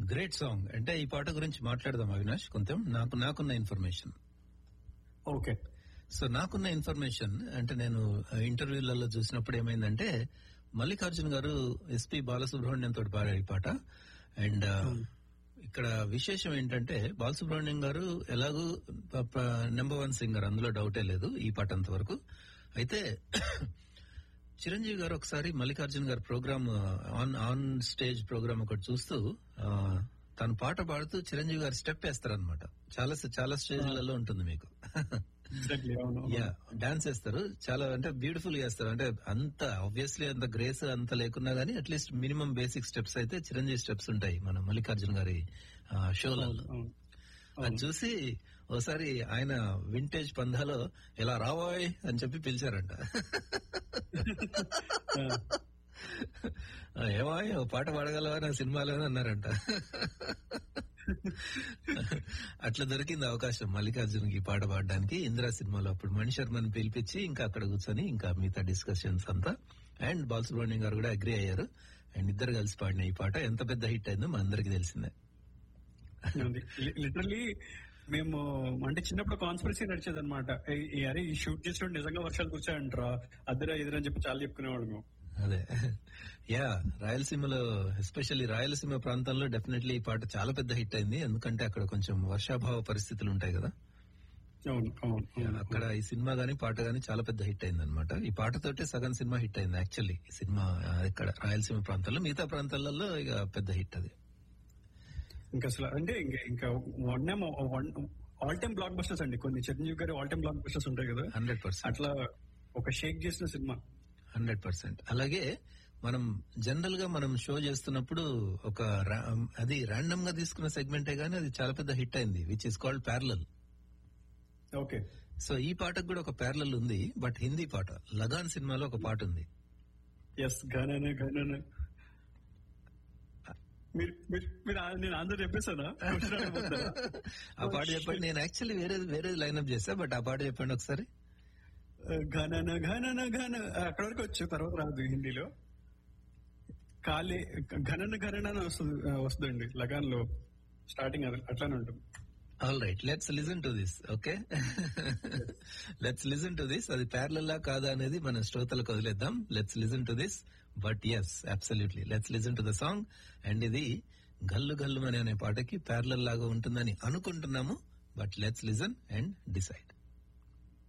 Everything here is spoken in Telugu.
గ్రేట్ సాంగ్ అంటే ఈ పాట గురించి మాట్లాడదాం అవినాష్ కొంచెం నాకు నాకున్న ఇన్ఫర్మేషన్ ఓకే సో నాకున్న ఇన్ఫర్మేషన్ అంటే నేను ఇంటర్వ్యూలలో చూసినప్పుడు ఏమైందంటే మల్లికార్జున్ గారు ఎస్పి బాలసుబ్రహ్మణ్యం తోటి పాడారు ఈ పాట అండ్ ఇక్కడ విశేషం ఏంటంటే బాలసుబ్రహ్మణ్యం గారు ఎలాగూ నెంబర్ వన్ సింగర్ అందులో డౌటే లేదు ఈ పాట అంతవరకు అయితే చిరంజీవి గారు ఒకసారి మల్లికార్జున్ గారి program on on stage program ఒకటి చూస్తూ ఆ, తను పాట పాడుతూ చిరంజీవి గారు స్టెప్ వేస్తారనమాట చాలా చాలా స్టేజ్లలో ఉంటుంది మీకు ఎగ్జాక్ట్లీ అవును యా డాన్స్ వేస్తారు చాలా అంటే బ్యూటిఫుల్ చేస్తారు అంటే అంత ఆబ్వియస్లీ అంత గ్రేస్ అంత లేకున్నా గానీ అట్లీస్ట్ మినిమం బేసిక్ స్టెప్స్ అయితే చిరంజీవి స్టెప్స్ ఉంటాయి మన మల్లికార్జున గారి షోలలో అవును. అది చూసి ఓసారి ఆయన వింటేజ్ పందాలో ఇలా రాబోయ్ అని చెప్పి పిలిచారంట ఆ, ఏమాయ్ ఓ పాట పాడగలవా నా సినిమాలో అన్నారంట అట్లా దొరికింది అవకాశం మల్లికార్జున్కి ఈ పాట పాడడానికి ఇందిరా సినిమాలో అప్పుడు మణి శర్మని పిలిపించి ఇంకా అక్కడ కూర్చొని ఇంకా మిగతా డిస్కషన్స్ అంతా అండ్ బాలసుబ్రహ్మణ్యం గారు కూడా అగ్రి అయ్యారు అండ్ ఇద్దరు కలిసి పాడిన ఈ పాట ఎంత పెద్ద హిట్ అయిందో మా అందరికి తెలిసిందే లిటరల్లీ మేము అంటే చిన్నప్పుడు కాన్స్పిరసీ నడిచేది అనమాట అరే ఈ షూట్ చేసినప్పుడు నిజంగా వర్షాలు కూర్చోంటారా అద్దరా ఎదురని చెప్పి చాలా చెప్పుకునేవాడు మేము అదే యా రాయలసీమలో ఎస్పెషల్లీ రాయలసీమ ప్రాంతంలో డెఫినెట్లీ ఈ పాట చాలా పెద్ద హిట్ అయింది ఎందుకంటే అక్కడ కొంచెం వర్షాభావ పరిస్థితులు ఉంటాయి కదా అవును అవును అవును. అక్కడ ఈ సినిమా గానీ పాట గానీ చాలా పెద్ద హిట్ అయింది అనమాట ఈ పాటతోటే సగం సినిమా హిట్ అయింది యాక్చువల్లీ ఈ సినిమా ఆ, ఇక్కడ రాయలసీమ ప్రాంతాల్లో మిగతా ప్రాంతాలలో ఇక పెద్ద హిట్ అది ఇంకా అసలు అంటే ఇంకా ఇంకా one time all time blockbusters అండి కొన్ని చిరంజీవి గారి ఆల్ టైమ్ బ్లాక్ బస్టర్స్ ఉంటాయి కదా హండ్రెడ్ పర్సెంట్ అట్లా ఒక షేక్ చేసిన సినిమా హండ్రెడ్ పర్సెంట్ అలాగే మనం జనరల్ గా మనం షో చేస్తున్నప్పుడు ఒక రా- అది ర్యాండమ్ గా తీసుకున్న సెగ్మెంటే గానీ అది చాలా పెద్ద హిట్ అయింది which is called parallel okay so ఈ పాటకు కూడా ఒక ప్యారలల్ ఉంది బట్ హిందీ పాట లగాన్ సినిమాలో ఒక పాట ఉంది ఎస్ ఘనన ఘనన మీరు మీరు మీరు ఆ- నేను ఆన్సర్ చెప్పేసానా Question అడగబోతున్నారా? ఆ పాట చెప్పండి నేను యాక్చువల్లీ వేరే వేరే లైన్అప్ చేస్తా బట్ ఆ పాట చెప్పండి ఒకసారి ఘనన ఘనన ఘన అక్కడ వరకు వచ్చు తర్వాత రాదు హిందీలో కాలే ఘనన ఘనన అని వస్తుంది వస్తుందండి లగాన్ లో స్టార్టింగ్ అది అట్లానే ఉంటుంది all right let's listen to this okay let's listen to this అది ప్యారలల్లా కాదా అనేది మన శ్రోతలకు వదిలేద్దాం let's listen to this but yes absolutely let's listen to the song and ఇది గల్లు గల్లు అనే పాటకి ప్యారలల్ లాగా ఉంటుందని అనుకుంటున్నాము but let's listen and decide